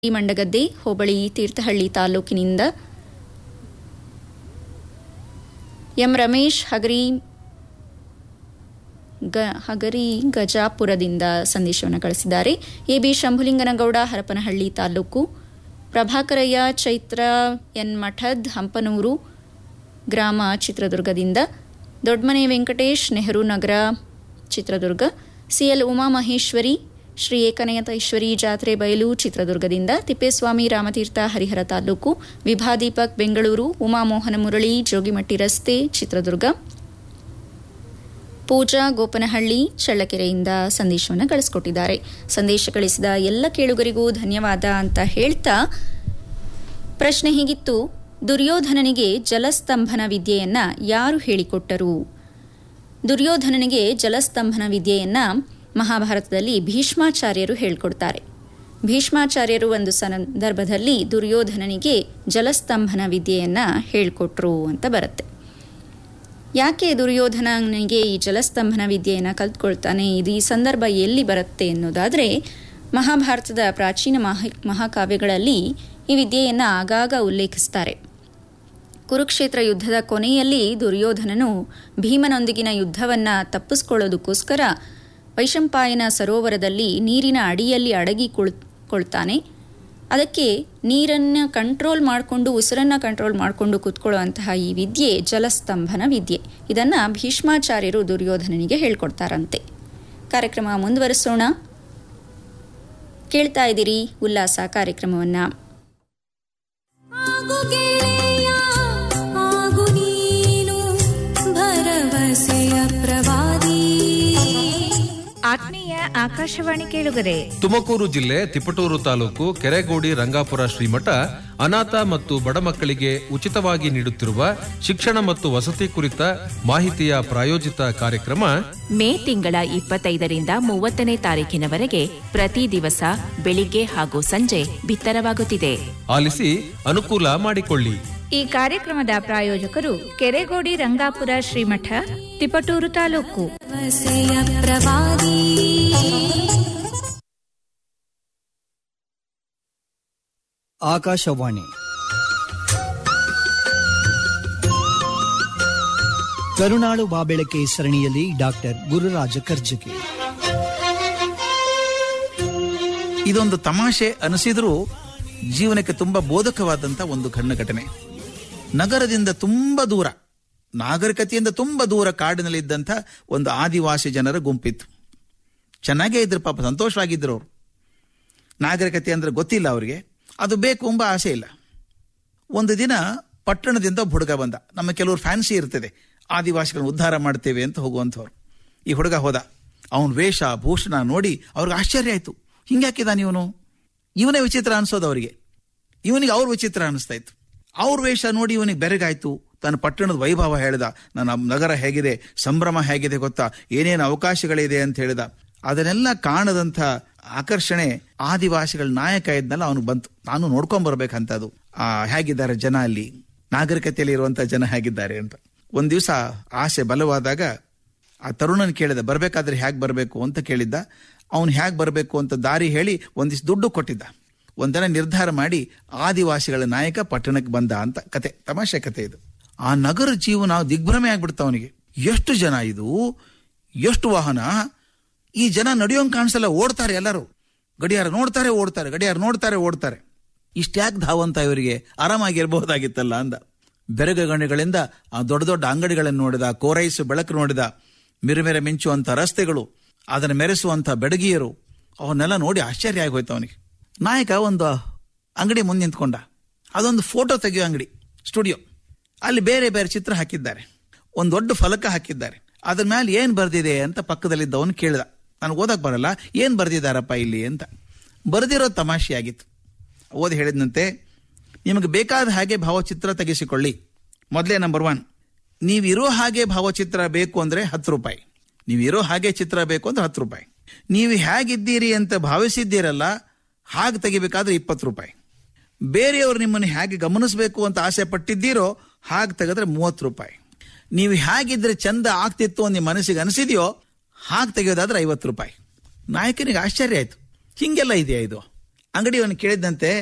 ಮಂಡಗದ್ದೆ ಹೋಬಳಿ ತೀರ್ಥಹಳ್ಳಿ ತಾಲೂಕಿನಿಂದ ಎಂ ರಮೇಶ್ ಹಗರಿ ಗ ಹಗರಿ ಗಜಾಪುರದಿಂದ ಸಂದೇಶವನ್ನು ಕಳಿಸಿದ್ದಾರೆ A B Shambhulinganagouda Harapanahalli taluk Prabhakaraiah Chaitra N Mathad Hampanur ಗ್ರಾಮ ಚಿತ್ರದುರ್ಗದಿಂದ ದೊಡ್ಡಮನೆ ವೆಂಕಟೇಶ್ ನೆಹರು ನಗರ ಚಿತ್ರದುರ್ಗ ಸಿಎಲ್ ಉಮಾಮಹೇಶ್ವರಿ ಶ್ರೀ ಏಕನಯತೈಶ್ವರಿ ಜಾತ್ರೆ ಬಯಲು ಚಿತ್ರದುರ್ಗದಿಂದ ತಿಪ್ಪೇಸ್ವಾಮಿ ರಾಮತೀರ್ಥ ಹರಿಹರ ತಾಲೂಕು ವಿಭಾದೀಪಕ್ ಬೆಂಗಳೂರು ಉಮಾಮೋಹನ ಮುರಳಿ ಜೋಗಿಮಟ್ಟಿ ರಸ್ತೆ ಚಿತ್ರದುರ್ಗ ಪೂಜಾ ಗೋಪನಹಳ್ಳಿ ಚಳ್ಳಕೆರೆಯಿಂದ ಸಂದೇಶವನ್ನು ಕಳಿಸ್ಕೊಟ್ಟಿದ್ದಾರೆ ಸಂದೇಶ ಕಳಿಸಿದ ಎಲ್ಲ ಕೇಳುಗರಿಗೂ ಧನ್ಯವಾದ ಅಂತ ಹೇಳ್ತಾ ಪ್ರಶ್ನೆ ಹೀಗಿತ್ತು ದುರ್ಯೋಧನನಿಗೆ ಜಲಸ್ತಂಭನ ವಿದ್ಯೆಯನ್ನ ಯಾರು ಹೇಳಿಕೊಟ್ಟರು ದುರ್ಯೋಧನನಿಗೆ ಜಲಸ್ತಂಭನ ವಿದ್ಯೆಯನ್ನ ಮಹಾಭಾರತದಲ್ಲಿ ಭೀಷ್ಮಾಚಾರ್ಯರು ಹೇಳ್ಕೊಡ್ತಾರೆ ಭೀಷ್ಮಾಚಾರ್ಯರು ಒಂದು ಸಂದರ್ಭದಲ್ಲಿ ದುರ್ಯೋಧನನಿಗೆ ಜಲಸ್ತಂಭನ ವಿದ್ಯೆಯನ್ನ ಹೇಳ್ಕೊಟ್ರು ಅಂತ ಬರುತ್ತೆ ಯಾಕೆ ದುರ್ಯೋಧನನಿಗೆ ಈ ಜಲಸ್ತಂಭನ ವಿದ್ಯೆಯನ್ನು ಕಲ್ತ್ಕೊಳ್ತಾನೆ ಇದು ಈ ಸಂದರ್ಭ ಎಲ್ಲಿ ಬರುತ್ತೆ ಅನ್ನೋದಾದರೆ ಮಹಾಭಾರತದ ಪ್ರಾಚೀನ ಮಹಾ ಮಹಾಕಾವ್ಯಗಳಲ್ಲಿ ಈ ವಿದ್ಯೆಯನ್ನು ಆಗಾಗ ಉಲ್ಲೇಖಿಸ್ತಾರೆ ಕುರುಕ್ಷೇತ್ರ ಯುದ್ಧದ ಕೊನೆಯಲ್ಲಿ ದುರ್ಯೋಧನನು ಭೀಮನೊಂದಿಗಿನ ಯುದ್ಧವನ್ನು ತಪ್ಪಿಸ್ಕೊಳ್ಳೋದಕ್ಕೋಸ್ಕರ ವೈಶಂಪಾಯನ ಸರೋವರದಲ್ಲಿ ನೀರಿನ ಅಡಿಯಲ್ಲಿ ಅಡಗಿ ಕುಳ್ತಾನೆ ಅದಕ್ಕೆ ನೀರನ್ನು ಕಂಟ್ರೋಲ್ ಮಾಡಿಕೊಂಡು ಉಸಿರನ್ನು ಕಂಟ್ರೋಲ್ ಮಾಡಿಕೊಂಡು ಕೂತ್ಕೊಳ್ಳುವಂತಹ ಈ ವಿದ್ಯೆ ಜಲಸ್ತಂಭನ ವಿದ್ಯೆ ಇದನ್ನು ಭೀಷ್ಮಾಚಾರ್ಯರು ದುರ್ಯೋಧನನಿಗೆ ಹೇಳ್ಕೊಡ್ತಾರಂತೆ ಕಾರ್ಯಕ್ರಮ ಮುಂದುವರಿಸೋಣ ಕೇಳ್ತಾ ಇದ್ದೀರಿ ಉಲ್ಲಾಸ ಕಾರ್ಯಕ್ರಮವನ್ನು ಆಗು ಗೆಳೆಯ ಆಗು ನೀನು ಭರವಸೆಯ ಪ್ರವಾದಿ ಆತ್ಮೀಯ ಆಕಾಶವಾಣಿ ಕೇಳುಗರೆ ತುಮಕೂರು ಜಿಲ್ಲೆ ತಿಪಟೂರು ತಾಲೂಕು ಕೆರೆಗೋಡಿ ರಂಗಾಪುರ ಶ್ರೀಮಠ ಅನಾಥ ಮತ್ತು ಬಡ ಮಕ್ಕಳಿಗೆ ಉಚಿತವಾಗಿ ನೀಡುತ್ತಿರುವ ಶಿಕ್ಷಣ ಮತ್ತು ವಸತಿ ಕುರಿತ ಮಾಹಿತಿಯ ಪ್ರಾಯೋಜಿತ ಕಾರ್ಯಕ್ರಮ ಮೇ ತಿಂಗಳ ಇಪ್ಪತ್ತೈದರಿಂದ ಮೂವತ್ತನೇ ತಾರೀಕಿನವರೆಗೆ ಪ್ರತಿ ದಿವಸ ಬೆಳಿಗ್ಗೆ ಹಾಗೂ ಸಂಜೆ ಬಿತ್ತರವಾಗುತ್ತಿದೆ ಆಲಿಸಿ ಅನುಕೂಲ ಮಾಡಿಕೊಳ್ಳಿ ಈ ಕಾರ್ಯಕ್ರಮದ ಪ್ರಾಯೋಜಕರು ಕೆರೆಗೋಡಿ ರಂಗಾಪುರ ಶ್ರೀಮಠ ತಿಪಟೂರು ತಾಲೂಕು ಭರವಸೆಯ ಪ್ರವಾದಿ ಆಕಾಶವಾಣಿ ಕರುಣಾಳು ಬಾಬೆಳಕೆ ಸರಣಿಯಲ್ಲಿ ಡಾಕ್ಟರ್ ಗುರುರಾಜ ಕರ್ಜಗಿ ಇದೊಂದು ತಮಾಷೆ ಅನಿಸಿದ್ರೂ ಜೀವನಕ್ಕೆ ತುಂಬಾ ಬೋಧಕವಾದಂತ ಒಂದು ಕಣ್ಣು ಘಟನೆ ನಗರದಿಂದ ತುಂಬಾ ದೂರ ನಾಗರಿಕತೆಯಿಂದ ತುಂಬಾ ದೂರ ಕಾಡಿನಲ್ಲಿದ್ದಂಥ ಒಂದು ಆದಿವಾಸಿ ಜನರ ಗುಂಪಿತ್ತು ಚೆನ್ನಾಗೇ ಇದ್ರು ಪಾಪ ಸಂತೋಷವಾಗಿದ್ರು ಅವರು ನಾಗರಿಕತೆ ಅಂದ್ರೆ ಗೊತ್ತಿಲ್ಲ ಅವರಿಗೆ ಅದು ಬೇಕು ಎಂಬ ಆಸೆ ಇಲ್ಲ ಒಂದು ದಿನ ಪಟ್ಟಣದಿಂದ ಒಬ್ಬ ಹುಡುಗ ಬಂದ ನಮ್ಮ ಕೆಲವರು ಫ್ಯಾನ್ಸಿ ಇರ್ತದೆ ಆದಿವಾಸಿಗಳನ್ನ ಉದ್ಧಾರ ಮಾಡ್ತೇವೆ ಅಂತ ಹೋಗುವಂಥವ್ರು ಈ ಹುಡುಗ ಹೋದ ಅವನ ವೇಷ ಭೂಷಣ ನೋಡಿ ಅವ್ರಿಗೆ ಆಶ್ಚರ್ಯ ಆಯ್ತು ಹಿಂಗ್ಯಾಕಿದಾನ ಇವನು ಇವನೇ ವಿಚಿತ್ರ ಅನ್ಸೋದು ಅವರಿಗೆ ಇವನಿಗೆ ಅವ್ರ ವಿಚಿತ್ರ ಅನಿಸ್ತಾ ಇತ್ತು ಅವ್ರ ವೇಷ ನೋಡಿ ಇವನಿಗೆ ಬೆರಗಾಯ್ತು ತನ್ನ ಪಟ್ಟಣದ ವೈಭವ ಹೇಳಿದ ನನ್ನ ನಗರ ಹೇಗಿದೆ ಸಂಭ್ರಮ ಹೇಗಿದೆ ಗೊತ್ತಾ ಏನೇನು ಅವಕಾಶಗಳಿದೆ ಅಂತ ಹೇಳಿದ ಅದನ್ನೆಲ್ಲ ಕಾಣದಂಥ ಆಕರ್ಷಣೆ ಆದಿವಾಸಿಗಳ ನಾಯಕ ಇದ್ನಲ್ಲ ಅವನು ಬಂತು ನಾನು ನೋಡ್ಕೊಂಡ್ ಬರ್ಬೇಕಂತದು ಆ ಹೇಗಿದ್ದಾರೆ ಜನ ಅಲ್ಲಿ ನಾಗರಿಕತೆಯಲ್ಲಿ ಇರುವಂತ ಜನ ಹೇಗಿದ್ದಾರೆ ಅಂತ ಒಂದ್ ದಿವಸ ಆಸೆ ಬಲವಾದಾಗ ಆ ತರುಣನ್ ಕೇಳಿದ ಬರ್ಬೇಕಾದ್ರೆ ಹೇಗೆ ಬರಬೇಕು ಅಂತ ಕೇಳಿದ್ದ ಅವನು ಹೇಗೆ ಬರಬೇಕು ಅಂತ ದಾರಿ ಹೇಳಿ ಒಂದಿಷ್ಟು ದುಡ್ಡು ಕೊಟ್ಟಿದ್ದ ಒಂದನ ನಿರ್ಧಾರ ಮಾಡಿ ಆದಿವಾಸಿಗಳ ನಾಯಕ ಪಟ್ಟಣಕ್ಕೆ ಬಂದ ಅಂತ ಕತೆ ತಮಾಷೆ ಕತೆ ಇದು ಆ ನಗರ ಜೀವನ ದಿಗ್ಭ್ರಮೆ ಆಗ್ಬಿಡ್ತ ಅವನಿಗೆ ಎಷ್ಟು ಜನ ಇದು ಎಷ್ಟು ವಾಹನ ಈ ಜನ ನಡೆಯೋಂಗ್ ಕಾಣಿಸಲ್ಲ ಓಡ್ತಾರೆ ಎಲ್ಲರೂ ಗಡಿಯಾರ ನೋಡ್ತಾರೆ ಓಡ್ತಾರೆ ಗಡಿಯಾರ ನೋಡ್ತಾರೆ ಓಡ್ತಾರೆ ಇಷ್ಟ್ಯಾಕ್ ಧಾವಂತ ಇವರಿಗೆ ಆರಾಮಾಗಿರ್ಬಹುದಾಗಿತ್ತಲ್ಲ ಅಂದ ಬೆರಗಗಣಿಗಳಿಂದ ಆ ದೊಡ್ಡ ದೊಡ್ಡ ಅಂಗಡಿಗಳನ್ನು ನೋಡಿದ ಕೋರೈಸು ಬೆಳಕು ನೋಡಿದ ಮಿರುಮೆರೆ ಮಿಂಚುವಂತ ರಸ್ತೆಗಳು ಅದನ್ನು ಮೆರೆಸುವಂತ ಬೆಡಗಿಯರು ಅವನ್ನೆಲ್ಲ ನೋಡಿ ಆಶ್ಚರ್ಯ ಆಗೋಯ್ತು ಅವನಿಗೆ ನಾಯಕ ಒಂದು ಅಂಗಡಿ ಮುಂದೆ ನಿಂತ್ಕೊಂಡ ಅದೊಂದು ಫೋಟೋ ತೆಗೆಯೋ ಅಂಗಡಿ ಸ್ಟುಡಿಯೋ ಅಲ್ಲಿ ಬೇರೆ ಬೇರೆ ಚಿತ್ರ ಹಾಕಿದ್ದಾರೆ ಒಂದು ದೊಡ್ಡ ಫಲಕ ಹಾಕಿದ್ದಾರೆ ಅದ್ರ ಮೇಲೆ ಏನ್ ಬರ್ದಿದೆ ಅಂತ ಪಕ್ಕದಲ್ಲಿದ್ದವನು ಕೇಳಿದ ನನಗೆ ಓದಕ್ ಬರಲ್ಲ ಏನ್ ಬರ್ದಿದ್ದಾರಪ್ಪ ಇಲ್ಲಿ ಅಂತ ಬರ್ದಿರೋ ತಮಾಷೆಯಾಗಿತ್ತು ಓದಿ ಹೇಳಿದಂತೆ ನಿಮಗೆ ಬೇಕಾದ ಹಾಗೆ ಭಾವಚಿತ್ರ ತೆಗೆಸಿಕೊಳ್ಳಿ ಮೊದಲೇ ನಂಬರ್ ಒನ್ ನೀವಿರೋ ಹಾಗೆ ಭಾವಚಿತ್ರ ಬೇಕು ಅಂದ್ರೆ ಹತ್ತು ರೂಪಾಯಿ ನೀವಿರೋ ಹಾಗೆ ಚಿತ್ರ ಬೇಕು ಅಂದ್ರೆ ಹತ್ತು ರೂಪಾಯಿ ನೀವು ಹೇಗಿದ್ದೀರಿ ಅಂತ ಭಾವಿಸಿದ್ದೀರಲ್ಲ ಹಾಗೆ ತೆಗಿಬೇಕಾದ್ರೆ ಇಪ್ಪತ್ತು ರೂಪಾಯಿ ಬೇರೆಯವರು ನಿಮ್ಮನ್ನು ಹೇಗೆ ಗಮನಿಸಬೇಕು ಅಂತ ಆಸೆ ಪಟ್ಟಿದ್ದೀರೋ ಹಾಗೆ ತೆಗೆದ್ರೆ ಮೂವತ್ತು ರೂಪಾಯಿ ನೀವು ಹೇಗಿದ್ರೆ ಚಂದ ಆಗ್ತಿತ್ತು ಅಂತ ನಿಮ್ಮ ಮನಸ್ಸಿಗೆ ಅನಿಸಿದೆಯೋ ಹಾಗೆ ತೆಗೆಯೋದಾದ್ರೆ ಐವತ್ತು ರೂಪಾಯಿ ನಾಯಕನಿಗೆ ಆಶ್ಚರ್ಯ ಆಯ್ತು ಹಿಂಗೆಲ್ಲ ಇದೆಯಾ ಇದು ಅಂಗಡಿಯವನು ಕೇಳಿದಂತೆ